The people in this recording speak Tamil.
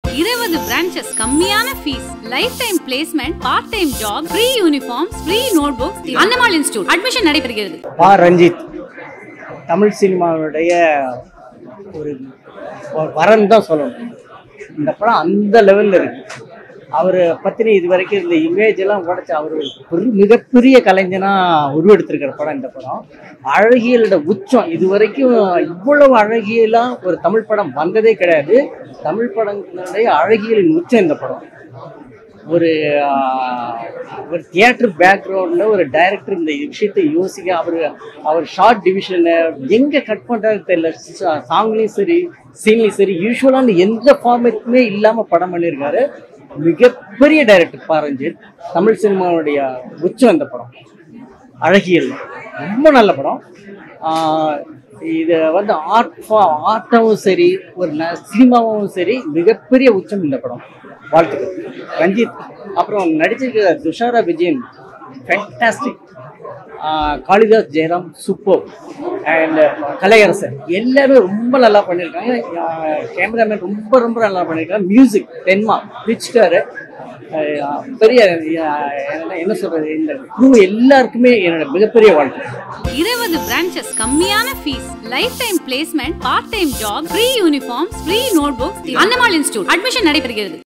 இருபது பிரான்ச்சஸ் கம்மியான fees life time placement part time job free uniform free note books Annamal institute admission நடைபெறுகிறது பா ரஞ்சித் தமிழ் சினிமாவுடைய ஒரு ஒரு வரன் தான் சொல்லணும் இந்த படம் அந்த லெவலில் இருக்கு அவரை பற்றின இது வரைக்கும் இந்த இமேஜ் எல்லாம் உடச்சி அவர் ஒரு பெரு- மிகப்பெரிய கலைஞனா உருவெடுத்திருக்கிற படம் இந்த படம் அழகியலோட உச்சம் இது வரைக்கும் இவ்வளவு அழகியலா ஒரு தமிழ் படம் வந்ததே கிடையாது தமிழ் படங்களுடைய அழகியலின் உச்சம் இந்த படம் ஒரு ஆஹ், ஒரு தியேட்டர் பேக்ரவுண்டில் ஒரு டைரக்டர் இந்த விஷயத்தை யோசிக்க அவர் அவர் ஷார்ட் டிவிஷனை எங்கே கட் பண்ணுறாரு தெரியல சாங்லேயும் சரி சீன்லேயும் சரி யூஸ்வலான எந்த ஃபார்மேட்டுமே இல்லாமல் படம் பண்ணியிருக்காரு மிகப்பெரிய டைரக்டர் பாரஞ்சித் தமிழ் சினிமாவுடைய உச்சம் இந்த படம் அழகியல் ரொம்ப நல்ல படம் ஆஹ் இது வந்து ஆர்ட் ஆர்ட்டாவும் சரி ஒரு ந சினிமாவும் சரி மிகப்பெரிய உச்சம் இந்த படம் வாழ்த்துக்கள் ரஞ்சித் அப்புறம் நடிச்சிருக்கிற Thushara Vijayan fantastic Kalidas Jayaram super and Kalaiyarasan எல்லாமே ரொம்ப நல்லா பண்ணியிருக்காங்க கேமராமேன் ரொம்ப ரொம்ப நல்லா பண்ணியிருக்காங்க மியூசிக் தென்மா பிச்டரு பெரிய அஹ், என்ன- என்ன சொல்றது இந்த குரூ எல்லாருக்குமே என்னோட மிகப்பெரிய வாழ்த்து இருபது பிரான்ச்சஸ் கம்மியான fees life time placement part time job free uniform free note books Annamal institute admission நடைபெறுகிறது